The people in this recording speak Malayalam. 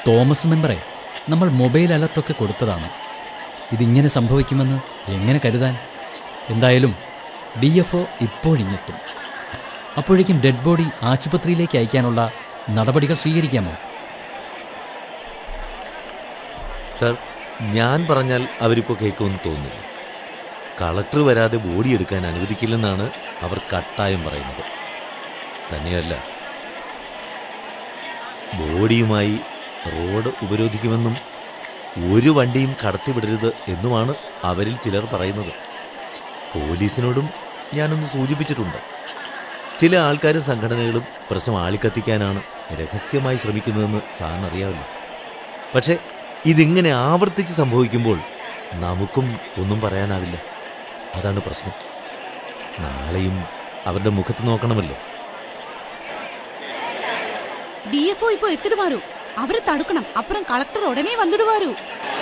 തോമസ് മെമ്പറെ നമ്മൾ മൊബൈൽ അലർട്ടൊക്കെ കൊടുത്തതാണ് ഇതിങ്ങനെ സംഭവിക്കുമെന്ന് എങ്ങനെ കരുതാൻ എന്തായാലും ഡി എഫ് ഒ ഇപ്പോഴിങ്ങെത്തും അപ്പോഴേക്കും ഡെഡ് ബോഡി ആശുപത്രിയിലേക്ക് അയക്കാനുള്ള നടപടികൾ സ്വീകരിക്കാമോ സർ ഞാൻ പറഞ്ഞാൽ അവരിപ്പോൾ കേൾക്കുമെന്ന് തോന്നുന്നില്ല കളക്ടർ വരാതെ ബോഡി എടുക്കാൻ അനുവദിക്കില്ലെന്നാണ് അവർ കട്ടായം പറയുന്നത് തന്നെയല്ല ബോഡിയുമായി റോഡ് ഉപരോധിക്കുമെന്നും ഒരു വണ്ടിയും കടത്തിവിടരുത് എന്നുമാണ് അവരിൽ ചിലർ പറയുന്നത് പോലീസിനോടും ഞാനൊന്ന് സൂചിപ്പിച്ചിട്ടുണ്ട് ചില ആൾക്കാരും സംഘടനകളും പ്രശ്നം ആളിക്കത്തിക്കാനാണ് രഹസ്യമായി ശ്രമിക്കുന്നതെന്ന് സാറിന് അറിയാമല്ലോ പക്ഷേ ഇതിങ്ങനെ ആവർത്തിച്ച് സംഭവിക്കുമ്പോൾ നമുക്കും ഒന്നും പറയാനാവില്ല അതാണ് പ്രശ്നം നാളെയും അവരുടെ മുഖത്ത് നോക്കണമല്ലോ ഡിഎഫ്ഒ ഇപ്പൊ എത്തിടുവാരു അവരെ തടുക്കണം അപ്പുറം കളക്ടർ ഉടനെ വന്നിടുവാരു